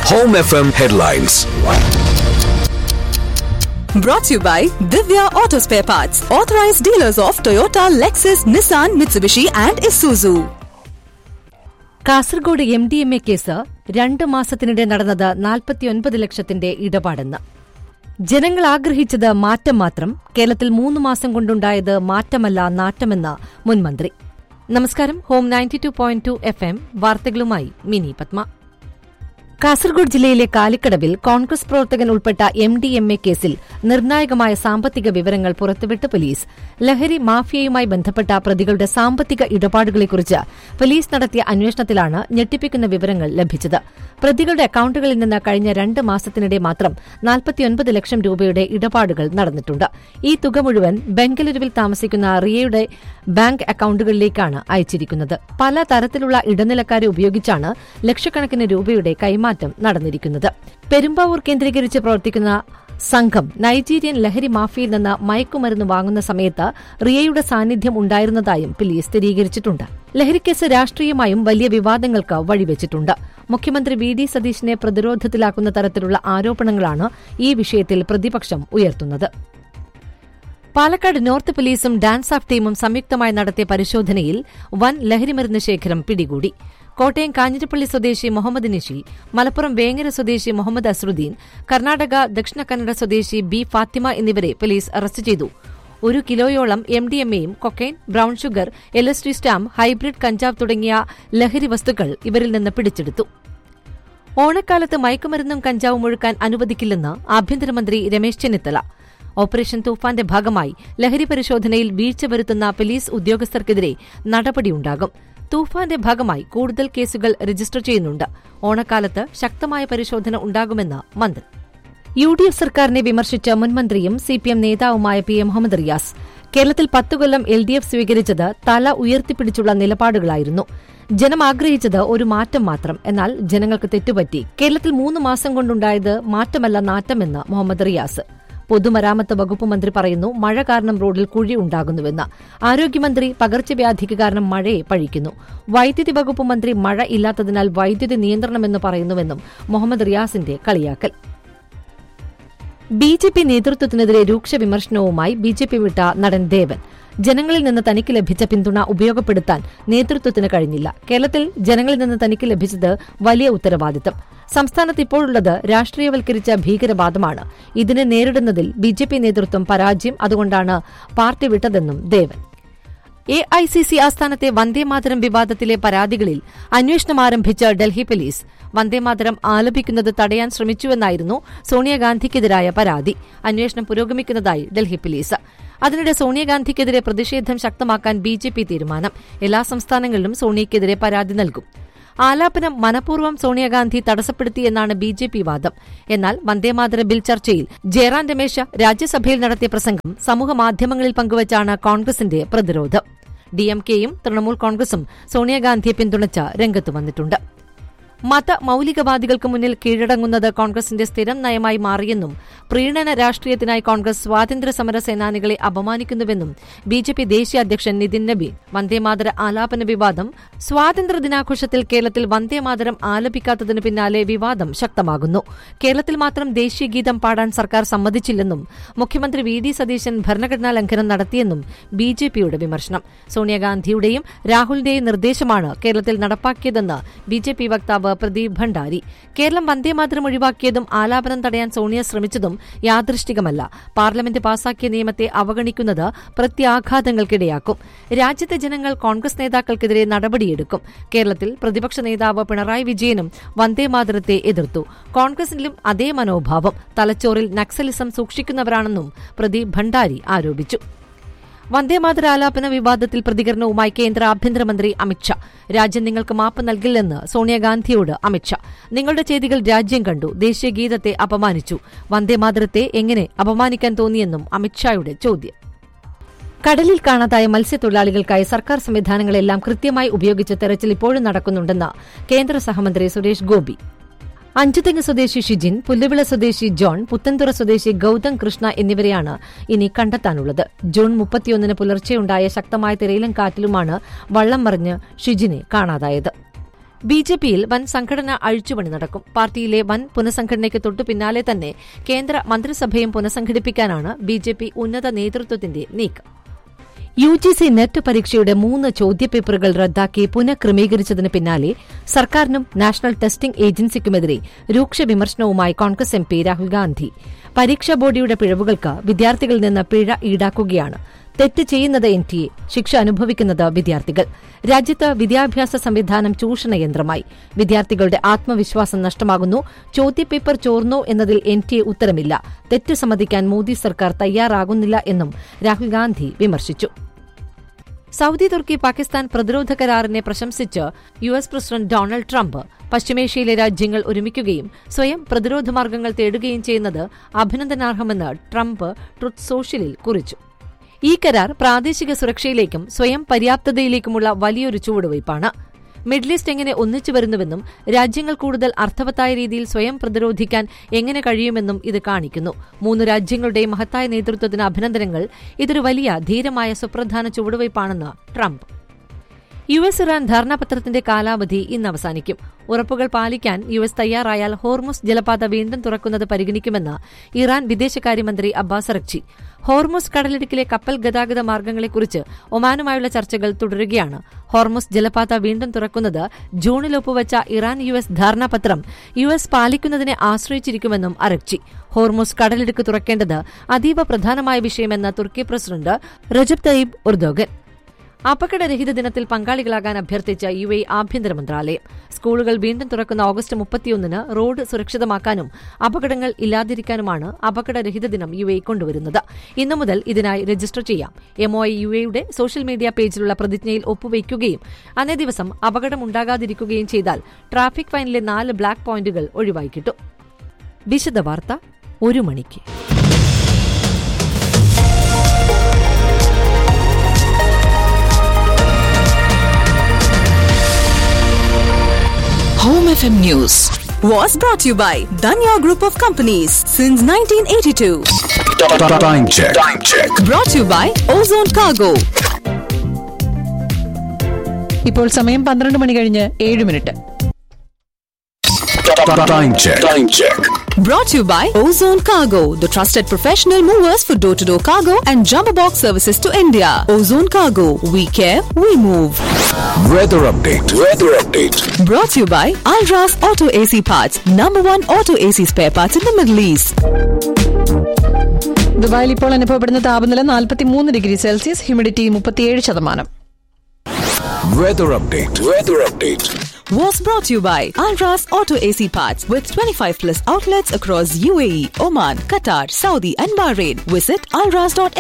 Home FM headlines. Brought to you by Divya Auto Spare Parts, authorized dealers of Toyota, Lexus, Nissan, Mitsubishi, and Isuzu. Kasaragod M D M A case രണ്ട് മാസത്തിനിടെ നടന്നത് നാൽപ്പത്തിയൊൻപത് ലക്ഷത്തിന്റെ ഇടപാടെന്ന് ജനങ്ങൾ ആഗ്രഹിച്ചത് മാറ്റം മാത്രം കേരളത്തിൽ മൂന്ന് മാസം കൊണ്ടുണ്ടായത് മാറ്റമല്ല നാട്ടമെന്ന് മുൻമന്ത്രി നമസ്കാരം home ninety two point two F M വാർത്തകളുമായി മിനി പത്മ കാസർഗോഡ് ജില്ലയിലെ കാലിക്കടവിൽ കോൺഗ്രസ് പ്രവർത്തകൻ ഉൾപ്പെട്ട എം ഡി എം എ കേസിൽ നിർണായകമായ സാമ്പത്തിക വിവരങ്ങൾ പുറത്തുവിട്ട് പോലീസ് ലഹരി മാഫിയയുമായി ബന്ധപ്പെട്ട പ്രതികളുടെ സാമ്പത്തിക ഇടപാടുകളെക്കുറിച്ച് പോലീസ് നടത്തിയ അന്വേഷണത്തിലാണ് ഞെട്ടിപ്പിക്കുന്ന വിവരങ്ങൾ ലഭിച്ചത് പ്രതികളുടെ അക്കൌണ്ടുകളിൽ നിന്ന് കഴിഞ്ഞ രണ്ട് മാസത്തിനിടെ മാത്രം നാൽപ്പത്തിയൊൻപത് ലക്ഷം രൂപയുടെ ഇടപാടുകൾ നടന്നിട്ടുണ്ട് ഈ തുക മുഴുവൻ ബംഗളൂരുവിൽ താമസിക്കുന്ന റിയയുടെ ബാങ്ക് അക്കൌണ്ടുകളിലേക്കാണ് അയച്ചിരിക്കുന്നത് പല തരത്തിലുള്ള ഇടനിലക്കാരെ ഉപയോഗിച്ചാണ് ലക്ഷക്കണക്കിന് രൂപയുടെ കൈമാറ്റം നടന്നിരിക്കുന്നത് പെരുമ്പാവൂർ കേന്ദ്രീകരിച്ച് പ്രവർത്തിക്കുന്ന സംഘം നൈജീരിയൻ ലഹരി മാഫിയയിൽ നിന്ന് മയക്കുമരുന്ന് വാങ്ങുന്ന സമയത്ത് റിയയുടെ സാന്നിധ്യം ഉണ്ടായിരുന്നതായും പോലീസ് സ്ഥിരീകരിച്ചിട്ടുണ്ട് ലഹരിക്കേസ് രാഷ്ട്രീയമായും വലിയ വിവാദങ്ങൾക്ക് വഴിവെച്ചിട്ടുണ്ട് മുഖ്യമന്ത്രി വി ഡി സതീശിനെ പ്രതിരോധത്തിലാക്കുന്ന തരത്തിലുള്ള ആരോപണങ്ങളാണ് ഈ വിഷയത്തിൽ പ്രതിപക്ഷം ഉയർത്തുന്നത് പാലക്കാട് നോർത്ത് പോലീസും ഡാൻസ് ഓഫ് ടീമും സംയുക്തമായി നടത്തിയ പരിശോധനയിൽ വൻ ലഹരിമരുന്ന് ശേഖരം പിടികൂടി കോട്ടയം കാഞ്ഞിരപ്പള്ളി സ്വദേശി മുഹമ്മദ് നിഷി മലപ്പുറം വേങ്ങര സ്വദേശി മുഹമ്മദ് അസ്രുദ്ദീൻ കർണാടക ദക്ഷിണ കന്നഡ സ്വദേശി ബി ഫാത്തിമ എന്നിവരെ പോലീസ് അറസ്റ്റ് ചെയ്തു ഒരു കിലോയോളം എം ഡി എം എയും cocaine brown sugar L S D stamp hybrid കഞ്ചാവ് തുടങ്ങിയ ലഹരി വസ്തുക്കൾ ഇവരിൽ നിന്ന് പിടിച്ചെടുത്തു ഓണക്കാലത്ത് മയക്കുമരുന്നും കഞ്ചാവും ഒഴുക്കാൻ അനുവദിക്കില്ലെന്ന് ആഭ്യന്തരമന്ത്രി രമേശ് ചെന്നിത്തല ഓപ്പറേഷൻ തൂഫാന്റെ ഭാഗമായി ലഹരി പരിശോധനയിൽ വീഴ്ച വരുത്തുന്ന പോലീസ് ഉദ്യോഗസ്ഥർക്കെതിരെ നടപടിയുണ്ടാകും തൂഫാന്റെ ഭാഗമായി കൂടുതൽ കേസുകൾ രജിസ്റ്റർ ചെയ്യുന്നുണ്ട് ഓണക്കാലത്ത് ശക്തമായ പരിശോധന ഉണ്ടാകുമെന്ന് മന്ത്രി യു ഡി എഫ് സർക്കാരിനെ വിമർശിച്ച മുൻമന്ത്രിയും സിപിഎം നേതാവുമായ പി എം മുഹമ്മദ് റിയാസ് കേരളത്തിൽ പത്തു കൊല്ലം എൽ ഡി എഫ് സ്വീകരിച്ചത് തല ഉയർത്തിപ്പിടിച്ചുള്ള നിലപാടുകളായിരുന്നു ജനം ആഗ്രഹിച്ചത് ഒരു മാറ്റം മാത്രം എന്നാൽ ജനങ്ങൾക്ക് തെറ്റുപറ്റി കേരളത്തിൽ മൂന്ന് മാസം കൊണ്ടുണ്ടായത് മാറ്റമല്ല നാറ്റമെന്ന് മുഹമ്മദ് റിയാസ് പൊതുമരാമത്ത് വകുപ്പ് മന്ത്രി പറയുന്നു മഴ കാരണം റോഡിൽ കുഴി ഉണ്ടാകുന്നുവെന്ന് ആരോഗ്യമന്ത്രി പകർച്ചവ്യാധിക്ക് കാരണം മഴയെ പഴിക്കുന്നു വൈദ്യുതി വകുപ്പ് മന്ത്രി മഴ ഇല്ലാത്തതിനാൽ വൈദ്യുതി നിയന്ത്രണമെന്ന് പറയുന്നുവെന്നും മുഹമ്മദ് റിയാസിന്റെ കളിയാക്കൽ ബി ജെ പി നേതൃത്വത്തിനെതിരെ രൂക്ഷ വിമർശനവുമായി ബി ജെ പി വിട്ട നടൻ ദേവൻ ജനങ്ങളിൽ നിന്ന് തനിക്ക് ലഭിച്ച പിന്തുണ ഉപയോഗപ്പെടുത്താൻ നേതൃത്വത്തിന് കഴിഞ്ഞില്ല കേരളത്തിൽ ജനങ്ങളിൽ നിന്ന് തനിക്ക് ലഭിച്ചത് വലിയ ഉത്തരവാദിത്തം സംസ്ഥാനത്ത് ഇപ്പോഴുള്ളത് രാഷ്ട്രീയവൽക്കരിച്ച ഭീകരവാദമാണ് ഇതിനെ നേരിടുന്നതിൽ ബി ജെ പി നേതൃത്വം പരാജയം അതുകൊണ്ടാണ് പാർട്ടി വിട്ടതെന്നും Devan A I C C ആസ്ഥാനത്തെ വന്ദേമാതരം വിവാദത്തിലെ പരാതികളിൽ അന്വേഷണം ആരംഭിച്ച ഡൽഹി പോലീസ് വന്ദേമാതരം ആലപിക്കുന്നത് തടയാൻ ശ്രമിച്ചുവെന്നായിരുന്നു സോണിയാഗാന്ധിക്കെതിരായ പരാതി അന്വേഷണം പുരോഗമിക്കുന്നതായി ഡൽഹി പോലീസ് അതിനിടെ സോണിയാഗാന്ധിക്കെതിരെ പ്രതിഷേധം ശക്തമാക്കാൻ ബി ജെ പി തീരുമാനം എല്ലാ സംസ്ഥാനങ്ങളിലും സോണിയയ്ക്കെതിരെ പരാതി നൽകും ആലാപനം മനഃപൂർവ്വം സോണിയാഗാന്ധി തടസ്സപ്പെടുത്തിയെന്നാണ് ബി ജെ പി വാദം എന്നാൽ വന്ദേമാതര ബിൽ ചർച്ചയിൽ ജയറാം രമേശ് രാജ്യസഭയിൽ നടത്തിയ പ്രസംഗം സമൂഹമാധ്യമങ്ങളിൽ പങ്കുവച്ചാണ് കോൺഗ്രസിന്റെ പ്രതിരോധം ഡിഎംകെയും തൃണമൂൽ കോൺഗ്രസും സോണിയാഗാന്ധിയെ പിന്തുണച്ച് രംഗത്ത് വന്നിട്ടുണ്ട് മത മൌലികവാദികൾക്ക് മുന്നിൽ കീഴടങ്ങുന്നത് കോൺഗ്രസിന്റെ സ്ഥിരം നയമായി മാറിയെന്നും പ്രീണന രാഷ്ട്രീയത്തിനായി കോൺഗ്രസ് സ്വാതന്ത്ര്യ സമര സേനാനികളെ അപമാനിക്കുന്നുവെന്നും ബി ജെ പി ദേശീയ അധ്യക്ഷൻ നിതിൻ നബി വന്ദേമാതര ആലാപന വിവാദം സ്വാതന്ത്ര്യ ദിനാഘോഷത്തിൽ കേരളത്തിൽ വന്ദേമാതരം ആലപിക്കാത്തതിന് പിന്നാലെ വിവാദം ശക്തമാകുന്നു കേരളത്തിൽ മാത്രം ദേശീയ ഗീതം പാടാൻ സർക്കാർ സമ്മതിച്ചില്ലെന്നും മുഖ്യമന്ത്രി വി ഡി സതീശൻ ഭരണഘടനാ ലംഘനം നടത്തിയെന്നും ബി ജെ പിയുടെ വിമർശനം സോണിയാഗാന്ധിയുടെയും രാഹുലിന്റെയും നിർദ്ദേശമാണ് കേരളത്തിൽ നടപ്പാക്കിയതെന്ന് ബി ജെ പി വക്താവ് പ്രദീപ് ഭണ്ഡാരി കേരളം വന്ദേമാതരം ഒഴിവാക്കിയതും ആലാപനം തടയാൻ സോണിയ ശ്രമിച്ചതും യാദൃഷ്ടികമല്ല പാർലമെന്റ് പാസാക്കിയ നിയമത്തെ അവഗണിക്കുന്നത് പ്രത്യാഘാതങ്ങൾക്കിടയാക്കും രാജ്യത്തെ ജനങ്ങൾ കോൺഗ്രസ് നേതാക്കൾക്കെതിരെ നടപടിയെടുക്കും കേരളത്തിൽ പ്രതിപക്ഷ നേതാവ് പിണറായി വിജയനും വന്ദേമാതരത്തെ എതിർത്തു കോൺഗ്രസിലും അതേ മനോഭാവം തലച്ചോറിൽ നക്സലിസം സൂക്ഷിക്കുന്നവരാണെന്നും പ്രദീപ് ഭണ്ഡാരി ആരോപിച്ചു വന്ദേമാതര ആലാപന വിവാദത്തിൽ പ്രതികരണവുമായി കേന്ദ്ര ആഭ്യന്തരമന്ത്രി അമിത്ഷാ രാജ്യം നിങ്ങൾക്ക് മാപ്പ് നൽകില്ലെന്ന് സോണിയാഗാന്ധിയോട് അമിത്ഷാ നിങ്ങളുടെ ചെയ്തികൾ രാജ്യം കണ്ടു ദേശീയ ഗീതത്തെ അപമാനിച്ചു വന്ദേമാതരത്തെ എങ്ങനെ അപമാനിക്കാൻ തോന്നിയെന്നും അമിത്ഷായുടെ ചോദ്യം കടലിൽ കാണാതായ മത്സ്യത്തൊഴിലാളികൾക്കായി സർക്കാർ സംവിധാനങ്ങളെല്ലാം കൃത്യമായി ഉപയോഗിച്ച് തെരച്ചിൽ ഇപ്പോഴും നടക്കുന്നുണ്ടെന്ന് കേന്ദ്ര സഹമന്ത്രി സുരേഷ് ഗോപി അഞ്ചുതെങ്ങ് സ്വദേശി ഷിജിൻ പുല്ലുവിള സ്വദേശി ജോൺ പുത്തൻതുറ സ്വദേശി ഗൌതം കൃഷ്ണ എന്നിവരെയാണ് ഇനി കണ്ടെത്താനുള്ളത് ജൂൺ മുപ്പത്തിയൊന്നിന് പുലർച്ചെയുണ്ടായ ശക്തമായ തിരയിലും കാറ്റിലുമാണ് വള്ളം മറിഞ്ഞ് ഷിജിനെ കാണാതായത് ബി ജെ പിയിൽ വൻ സംഘടന അഴിച്ചുപണി നടക്കും പാർട്ടിയിലെ വൻ പുനഃസംഘടനയ്ക്ക് തൊട്ടു പിന്നാലെ തന്നെ കേന്ദ്ര മന്ത്രിസഭയും പുനഃസംഘടിപ്പിക്കാനാണ് ബി ജെ പി ഉന്നത നേതൃത്വത്തിന്റെ നീക്കം യു ജി സി നെറ്റ് പരീക്ഷയുടെ മൂന്ന് ചോദ്യപേപ്പറുകൾ റദ്ദാക്കി പുനഃക്രമീകരിച്ചതിന് പിന്നാലെ സർക്കാരിനും നാഷണൽ ടെസ്റ്റിംഗ് ഏജൻസിക്കുമെതിരെ രൂക്ഷ വിമർശനവുമായി കോൺഗ്രസ് എം പി രാഹുൽ ഗാന്ധി പരീക്ഷാ ബോർഡിയുടെ പിഴവുകൾക്ക് വിദ്യാർത്ഥികളിൽ നിന്ന് പിഴ ഈടാക്കുകയാണ് തെറ്റ് ചെയ്യുന്നത് എൻ ടി എ ശിക്ഷ അനുഭവിക്കുന്നത് വിദ്യാർത്ഥികൾ രാജ്യത്ത് വിദ്യാഭ്യാസ സംവിധാനം ചൂഷണയന്ത്രമായി വിദ്യാർത്ഥികളുടെ ആത്മവിശ്വാസം നഷ്ടമാകുന്നു ചോദ്യപേപ്പർ ചോർന്നോ എന്നതിൽ എൻ ടി എ ഉത്തരമില്ല തെറ്റ് സമ്മതിക്കാൻ മോദി സർക്കാർ തയ്യാറാകുന്നില്ല എന്നും രാഹുൽ ഗാന്ധി വിമർശിച്ചു സൌദി തുർക്കി പാകിസ്ഥാൻ പ്രതിരോധ കരാറിനെ പ്രശംസിച്ച് U S president Donald Trump പശ്ചിമേഷ്യയിലെ രാജ്യങ്ങൾ ഒരുമിക്കുകയും സ്വയം പ്രതിരോധ മാർഗങ്ങൾ തേടുകയും ചെയ്യുന്നത് അഭിനന്ദനാർഹമെന്ന് ട്രംപ് ട്രുത്ത് സോഷ്യലിൽ കുറിച്ചു ഈ കരാർ പ്രാദേശിക സുരക്ഷയിലേക്കും സ്വയം പര്യാപ്തതയിലേക്കുമുള്ള വലിയൊരു ചുവടുവയ്പാണ് മിഡിൽ ഈസ്റ്റ് എങ്ങനെ ഒന്നിച്ചു വരുന്നുവെന്നും രാജ്യങ്ങൾ കൂടുതൽ അർത്ഥവത്തായ രീതിയിൽ സ്വയം പ്രതിരോധിക്കാൻ എങ്ങനെ കഴിയുമെന്നും ഇത് കാണിക്കുന്നു മൂന്ന് രാജ്യങ്ങളുടെയും മഹത്തായ നേതൃത്വത്തിന് അഭിനന്ദനങ്ങൾ ഇതൊരു വലിയ ധീരമായ സുപ്രധാന ചുവടുവയ്പാണെന്ന് ട്രംപ് യു എസ് ഇറാൻ ധാരണാപത്രത്തിന്റെ കാലാവധി ഇന്ന് അവസാനിക്കും ഉറപ്പുകൾ പാലിക്കാൻ യു എസ് തയ്യാറായാൽ ഹോർമുസ് ജലപാത വീണ്ടും തുറക്കുന്നത് പരിഗണിക്കുമെന്ന് ഇറാൻ വിദേശകാര്യമന്ത്രി അബ്ബാസ് അറക്ചി ഹോർമുസ് കടലിടുക്കിലെ കപ്പൽ ഗതാഗത മാർഗങ്ങളെക്കുറിച്ച് ഒമാനുമായുള്ള ചർച്ചകൾ തുടരുകയാണ് ഹോർമുസ് ജലപാത വീണ്ടും തുറക്കുന്നത് ജൂണിൽ ഒപ്പുവച്ച ഇറാൻ യു എസ് ധാരണാപത്രം യു എസ് പാലിക്കുന്നതിനെ ആശ്രയിച്ചിരിക്കുമെന്നും അറക്ചി ഹോർമുസ് കടലിടുക്ക് തുറക്കേണ്ടത് അതീവ പ്രധാനമായ വിഷയമെന്ന് തുർക്കി പ്രസിഡന്റ് റജബ് തയ്യിബ് ഉർദോഗൻ അപകടരഹിത ദിനത്തിൽ പങ്കാളികളാകാൻ അഭ്യർത്ഥിച്ച യു എ ആഭ്യന്തര മന്ത്രാലയം സ്കൂളുകൾ വീണ്ടും തുറക്കുന്ന ഓഗസ്റ്റ് മുപ്പത്തിയൊന്നിന് റോഡ് സുരക്ഷിതമാക്കാനും അപകടങ്ങൾ ഇല്ലാതിരിക്കാനുമാണ് അപകടരഹിത ദിനം യു എ കൊണ്ടുവരുന്നത് ഇന്നു മുതൽ ഇതിനായി രജിസ്റ്റർ ചെയ്യാം എംഒ യു എയുടെ സോഷ്യൽ മീഡിയ പേജിലുള്ള പ്രതിജ്ഞയിൽ ഒപ്പുവയ്ക്കുകയും അന്നേ ദിവസം അപകടമുണ്ടാകാതിരിക്കുകയും ചെയ്താൽ ട്രാഫിക് ഫൈനിലെ നാല് ബ്ലാക്ക് പോയിന്റുകൾ ഒഴിവായി കിട്ടും വിശദവാർത്ത ഒരു മണിക്ക് Home FM News was brought to you by Danya Group of Companies since 1982. Time check. Time check. Brought to you by Ozone Cargo. ഇപ്പോൾ സമയം പന്ത്രണ്ട് മണി കഴിഞ്ഞ് ഏഴ് minute Time check. Time check. Brought to you by Ozone Cargo, the trusted professional movers for door to door cargo and jumbo box services to India. Ozone Cargo, we care, we move. Weather update. Weather update. Brought to you by Alras Auto AC Parts, number one auto AC spare parts in the Middle East. ദുബായിൽ ഇപ്പോൾ അനുഭവപ്പെടുന്ന താപനില നാൽപ്പത്തി മൂന്ന് degree Celsius humidity മുപ്പത്തിയേഴ് ശതമാനം Weather update. Weather update. Was brought to you by Alras Auto AC Parts with 25 plus outlets across UAE, Oman, Qatar, Saudi, and Bahrain. Visit alras.me